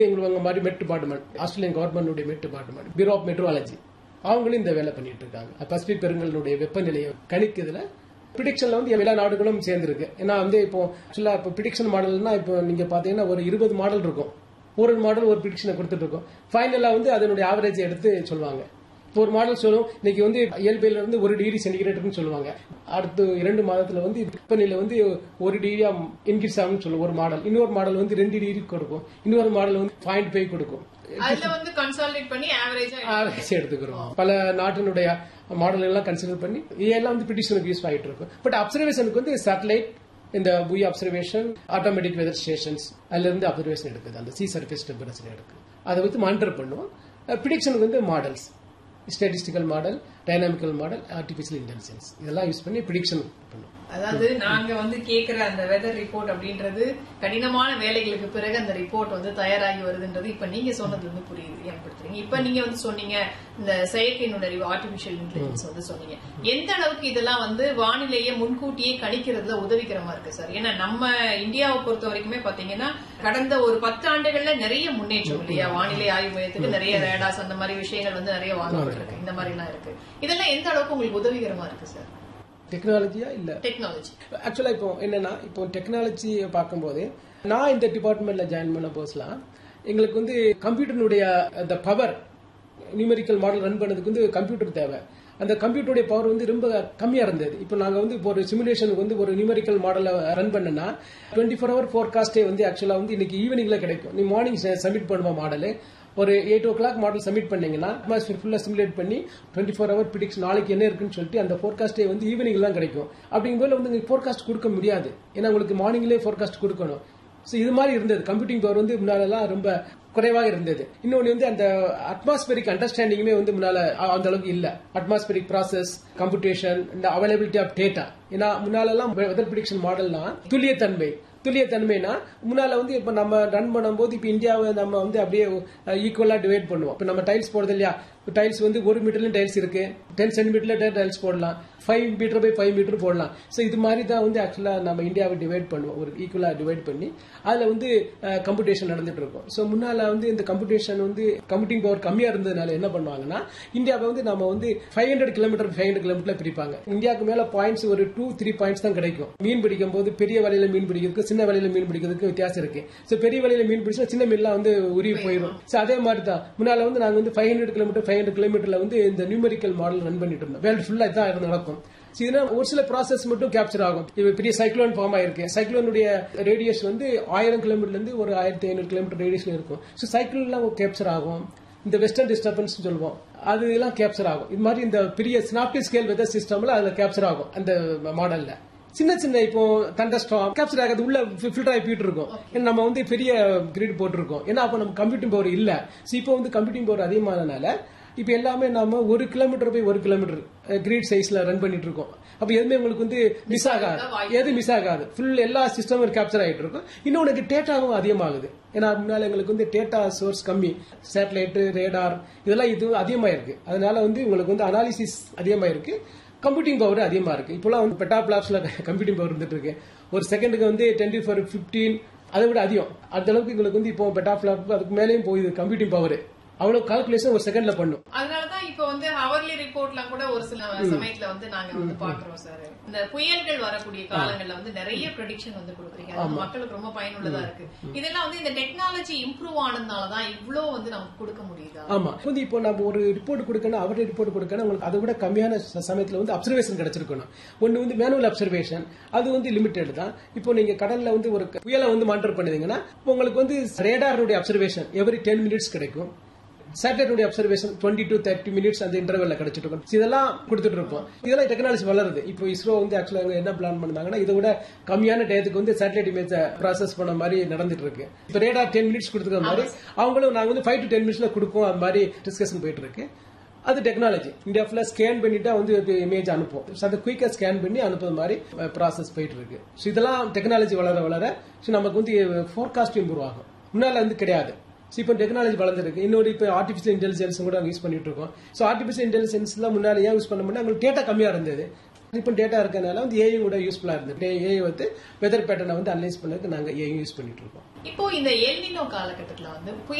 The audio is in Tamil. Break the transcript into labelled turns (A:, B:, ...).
A: எங்களுக்கு மாதிரி மெட் டிபார்ட்மெண்ட் ஆஸ்திரேலியன் கவர்மெண்டுடைய மெட் டிபார்ட்மெண்ட் பியூரோ ஆஃப் மெட்ரோலஜி அவங்களும் இந்த வேலை பண்ணிட்டு இருக்காங்க பசிபிக் பெருங்கலுடைய வெப்பநிலையை கணிக்கிறதுல ப்ரிடிக்ஷன்ல வந்து எல்லா நாடுகளும் சேர்ந்துருக்கு ஏன்னா வந்து இப்போ ஆக்சுவலா இப்போ ப்ரிடிக்ஷன் மாடல்னா இப்போ நீங்க பாத்தீங்கன்னா ஒரு இருபது மாடல் இருக்கும் ஒரு மாடல் ஒரு ப்ரிடிக்ஷனை கொடுத்துட்டு இருக்கும் ஃபைனலா வந்து அதனுடைய ஆவரேஜ் எடுத்து சொல்லுவாங்க இப்போ ஒரு மாடல் சொல்லும் இன்னைக்கு வந்து இயல்பில இருந்து ஒரு டிகிரி சென்டிகிரேட்னு சொல்லுவாங்க அடுத்து இரண்டு மாதத்துல வந்து வெப்பநிலை வந்து ஒரு டிகிரியா இன்க்ரீஸ் ஆகும்னு சொல்லுவோம் ஒரு மாடல் இன்னொரு மாடல் வந்து ரெண்டு டிகிரி கொடுக்கும் இன்னொரு மாடல் வந்து பாயிண்ட் ஃபைவ் கொடுக்கும்
B: அதுல வந்து கன்சாலிடேட் பண்ணி ஆவரேஜா
A: ஆவரேஜ் எடுத்துக்கிறோம் பல நாட்டினுடைய மாடல் எல்லாம் கன்சிடர் பண்ணி இதெல்லாம் வந்து ப்ரிடிஷனுக்கு யூஸ் ஆகிட்டு இருக்கும் பட் அப்சர்வேஷனுக்கு வந்து சேட்டலைட் இந்த buoy observation automatic weather stations அதுல இருந்து அப்சர்வேஷன் எடுக்குது அந்த சி சர்ஃபேஸ் டெம்பரேச்சர் எடுக்குது அதை வந்து மானிட்டர் பண்ணுவோம் ப்ரிடிக்ஷனுக்கு வந்து models statistical model dynamical model artificial intelligence இதெல்லாம் யூஸ் பண்ணி ப்ரிடிக்ஷன் பண்ணுவோம்
B: அதாவது நாங்க வந்து கேக்குற அந்த வெதர் ரிப்போர்ட் அப்படின்றது கடினமான வேலைகளுக்கு பிறகு அந்த ரிப்போர்ட் வந்து தயாராகி வருதுன்றது இப்ப நீங்க சொன்னதுல இருந்து புரியுது ஏற்படுத்துறீங்க இப்ப நீங்க வந்து சொன்னீங்க இந்த செயற்கை நுண்ணறிவு ஆர்டிபிஷியல் இன்டெலிஜென்ஸ் வந்து சொன்னீங்க எந்த அளவுக்கு இதெல்லாம் வந்து வானிலையை முன்கூட்டியே கணிக்கிறதுல உதவிகரமா இருக்கு சார் ஏன்னா நம்ம இந்தியாவை பொறுத்த வரைக்குமே பாத்தீங்கன்னா கடந்த ஒரு பத்து ஆண்டுகள்ல நிறைய முன்னேற்றம் இல்லையா வானிலை ஆய்வு மையத்துக்கு நிறைய ரேடாஸ் அந்த மாதிரி விஷயங்கள் வந்து நிறைய வாங்கப்பட்டிருக்கு இந்த மாதிரி எல்லாம் இருக்கு இதெல்லாம் எந்த அளவுக்கு உங்களுக்கு உதவிகரமா இருக்கு சார்
A: டெக்னாலஜியா இல்ல
B: டெக்னாலஜி
A: ஆக்சுவலா இப்போ என்னன்னா இப்போ டெக்னாலஜி பார்க்கும்போது நான் இந்த டிபார்ட்மெண்ட்ல ஜாயின் பண்ண போஸ்லாம் எங்களுக்கு வந்து கம்ப்யூட்டருடைய அந்த பவர் நியூமெரிக்கல் மாடல் ரன் பண்ணதுக்கு வந்து கம்ப்யூட்டர் தேவை அந்த கம்ப்யூட்டருடைய பவர் வந்து ரொம்ப கம்மியா இருந்தது இப்போ நாங்க வந்து இப்போ ஒரு சிமுலேஷனுக்கு வந்து ஒரு நியூமெரிக்கல் மாடலை ரன் பண்ணனா டுவெண்ட்டி ஃபோர் ஹவர் ஃபோர்காஸ்டே வந்து ஆக்சுவலா வந்து இன்னைக்கு ஈவினிங்ல கிடைக்கும் நீ மார்னிங் சப்மிட் பண்ணுவோம் மாடலு ஒரு eight o'clock model submit பண்ணீங்கன்னா அட்மாஸ்பியர் ஃபுல்லா சிமுலேட் பண்ணி டுவெண்ட்டி ஃபோர் ஹவர் ப்ரிடிக்ஷன் நாளைக்கு என்ன இருக்குன்னு சொல்லிட்டு அந்த ஃபோர்காஸ்டே வந்து ஈவினிங் தான் கிடைக்கும் அப்படிங்கும்போது வந்து ஃபோர்காஸ்ட் கொடுக்க முடியாது ஏன்னா உங்களுக்கு மார்னிங்லேயே ஃபோர்காஸ்ட் கொடுக்கணும் ஸோ இது மாதிரி இருந்தது கம்ப்யூட்டிங் பவர் வந்து முன்னாலெல்லாம் ரொம்ப குறைவாக இருந்தது இன்னொன்று வந்து அந்த அட்மாஸ்பரிக் அண்டர்ஸ்டாண்டிங்குமே வந்து முன்னால அந்த அளவுக்கு இல்ல அட்மாஸ்பரிக் ப்ராசஸ் கம்ப்யூட்டேஷன் இந்த அவைலபிலிட்டி ஆஃப் டேட்டா ஏன்னா முன்னாலெல்லாம் வெதர் ப்ரிடிக்ஷன் மாடல்லாம் துல்லியத்தன்மை துல்லியத்தன்மைனா முன்னால வந்து இப்ப நம்ம ரன் பண்ணும்போது இப்ப இந்தியாவை நம்ம வந்து அப்படியே ஈக்குவலா டிவைட் பண்ணுவோம் இப்ப நம்ம டைல்ஸ் போடுறது இல்லையா டைல்ஸ் வந்து ஒரு மீட்டர்லயும் டைல்ஸ் இருக்கு டென் சென்டிமீட்டர்ல டைல்ஸ் போடலாம் five metre by five metre போடலாம் ஸோ இது மாதிரி தான் வந்து ஆக்சுவலா நம்ம இந்தியாவை டிவைட் பண்ணுவோம் ஒரு ஈக்குவலா டிவைட் பண்ணி அதுல வந்து கம்ப்யூட்டேஷன் நடந்துட்டு இருக்கும் ஸோ முன்னால வந்து இந்த கம்ப்யூட்டேஷன் வந்து கம்ப்யூட்டிங் பவர் கம்மியா இருந்ததுனால என்ன பண்ணுவாங்கன்னா இந்தியாவை வந்து நம்ம வந்து five hundred kilometre five hundred kilometre பிரிப்பாங்க இந்தியாவுக்கு மேல பாயிண்ட்ஸ் ஒரு டூ த்ரீ பாயிண்ட்ஸ் தான் கிடைக்கும் மீன் பிடிக்கும் போது பெரிய வலையில மீன் பிடிக்கிறதுக்கு சின்ன வலையில மீன் பிடிக்கிறதுக்கு வித்தியாசம் இருக்கு ஸோ பெரிய வலையில மீன் பிடிச்சா சின்ன மீன்லாம் வந்து உருவி போயிடும் ஸோ அதே மாதிரி தான் முன்னால வந்து நாங்க வந்து five hundred kilometre five hundred கிலோமீட்டர்ல வந்து இந்த நியூமெரிக்கல் மாடல் ரன் பண்ணிட்டு இருந்தோம் வேர்ல்டு ஃபுல்லா இதான் நடக்கும் இதுனா ஒரு சில ப்ராசஸ் மட்டும் கேப்சர் ஆகும் இப்ப பெரிய சைக்ளோன் ஃபார்ம் ஆயிருக்கு சைக்ளோனுடைய ரேடியஸ் வந்து ஆயிரம் கிலோமீட்டர்ல இருந்து ஒரு ஆயிரத்தி ஐநூறு கிலோமீட்டர் ரேடியஸ்ல இருக்கும் ஸோ சைக்கிள்லாம் கேப்சர் ஆகும் இந்த வெஸ்டர்ன் டிஸ்டர்பன்ஸ் சொல்லுவோம் அது எல்லாம் கேப்சர் ஆகும் இது மாதிரி இந்த பெரிய ஸ்னாப்டி ஸ்கேல் வெதர் சிஸ்டம்ல அதுல கேப்சர் ஆகும் அந்த மாடல்ல சின்ன சின்ன இப்போ தண்டஸ்டாம் கேப்சர் ஆகிறது உள்ள ஃபில்டர் ஆகி போயிட்டு இருக்கும் ஏன்னா நம்ம வந்து பெரிய கிரிட் போட்டிருக்கோம் ஏன்னா அப்போ நம்ம கம்ப்யூட்டிங் பவர் இல்ல இப்போ வந்து கம்ப்யூட்டிங் பவர் அதிகமானனால இப்போ எல்லாமே நாம ஒரு கிலோமீட்டர் போய் ஒரு கிலோமீட்டர் கிரீட் சைஸ்ல ரன் பண்ணிட்டு இருக்கோம் அப்ப எதுவுமே உங்களுக்கு வந்து மிஸ் ஆகாது எது மிஸ் ஆகாது ஃபுல் எல்லா சிஸ்டமும் கேப்சர் ஆகிட்டு இருக்கும் இன்னொன்று டேட்டாவும் அதிகமாகுது ஏன்னா முன்னால எங்களுக்கு வந்து டேட்டா சோர்ஸ் கம்மி சேட்டலைட் ரேடார் இதெல்லாம் இது அதிகமாக இருக்கு அதனால வந்து உங்களுக்கு வந்து அனாலிசிஸ் அதிகமாக இருக்கு கம்ப்யூட்டிங் பவர் அதிகமா இருக்கு இப்போலாம் வந்து பெட்டா பிளாப்ஸ்ல கம்ப்யூட்டிங் பவர் இருந்துட்டு இருக்கு ஒரு செகண்டுக்கு வந்து டுவெண்ட்டி ஃபோர் பிப்டீன் அதை விட அதிகம் அந்த அளவுக்கு எங்களுக்கு வந்து இப்போ பெட்டா பிளாப் அதுக்கு மேலேயும் போகுது கம்ப்யூட்டிங் பவர் அவ்வளவு கால்குலேஷன் ஒரு செகண்ட்ல பண்ணும்
B: அதனாலதான் இப்ப வந்து ஹவர்லி ரிப்போர்ட்லாம் கூட ஒரு சில சமயத்துல வந்து நாங்க வந்து பாக்குறோம் சார் இந்த புயல்கள் வரக்கூடிய காலங்கள்ல வந்து நிறைய ப்ரெடிக்ஷன் வந்து கொடுக்குறீங்க அது மக்களுக்கு ரொம்ப பயனுள்ளதா இருக்கு இதெல்லாம் வந்து இந்த டெக்னாலஜி இம்ப்ரூவ் ஆனதுனாலதான் இவ்ளோ வந்து நமக்கு கொடுக்க முடியுதா
A: ஆமா வந்து இப்போ நம்ம ஒரு ரிப்போர்ட் கொடுக்கணும் அவருடைய ரிப்போர்ட் கொடுக்கணும் உங்களுக்கு அதை விட கம்மியான சமயத்துல வந்து அப்சர்வேஷன் கிடைச்சிருக்கணும் ஒன்னு வந்து மேனுவல் அப்சர்வேஷன் அது வந்து லிமிடெட் தான் இப்போ நீங்க கடல்ல வந்து ஒரு புயலை வந்து மானிட்டர் பண்ணுவீங்கன்னா உங்களுக்கு வந்து ரேடாருடைய அப்சர்வேஷன் எவ்ரி டென் மினிட்ஸ் கிடைக்கும் satellite observation twenty to thirty minutes அந்த இன்டர்வெல்ல கிடைச்சிட்டு இருக்கும் இதெல்லாம் கொடுத்துட்டு இருப்போம் இதெல்லாம் டெக்னாலஜி வளருது இப்போ இஸ்ரோ வந்து ஆக்சுவலா என்ன பிளான் பண்ணாங்கன்னா இதை விட கம்மியான டயத்துக்கு வந்து சேட்டலைட் இமேஜ் ப்ராசஸ் பண்ண மாதிரி நடந்துட்டு இருக்கு இப்போ ரேடா டென் மினிட்ஸ் கொடுத்துக்கிற மாதிரி அவங்களும் நாங்க வந்து ஃபைவ் டு டென் மினிட்ஸ்ல கொடுப்போம் அது மாதிரி டிஸ்கஷன் போயிட்டு இருக்கு அது டெக்னாலஜி இந்தியா ஃபுல்லா ஸ்கேன் பண்ணிட்டா வந்து இமேஜ் அனுப்பும் அதை குயிக்கா ஸ்கேன் பண்ணி அனுப்புற மாதிரி ப்ராசஸ் போயிட்டு இருக்கு ஸோ இதெல்லாம் டெக்னாலஜி வளர வளர ஸோ நமக்கு வந்து ஃபோர்காஸ்ட் இம்ப்ரூவ் ஆகும் முன்னால வந்து கிடையாது ஸோ இப்போ டெக்னாலஜி வளர்ந்துருக்கு இன்னொரு இப்போ ஆர்டிஃபிஷியல் இன்டெலிஜென்ஸ் கூட யூஸ் பண்ணிட்டு இருக்கோம் ஸோ ஆர்டிஃபிஷியல் இன்டெலிஜென்ஸ்ல முன்னாடி ஏன் யூஸ் பண்ண முடியும் உங்களுக்கு டேட்டா கம்மியா இருந்தது இப்போ டேட்டா இருக்கனால வந்து ஏஐ கூட யூஸ்ஃபுல்லா இருந்தது ஏஐ வந்து வெதர் பேட்டர்னை வந்து அனலைஸ் பண்ணதுக்கு நாங்க ஏஐ யூஸ் பண்ணிட்டு இருக்கோம்
B: இப்போ இந்த எல்னினோ காலகட்டத்துல வந்து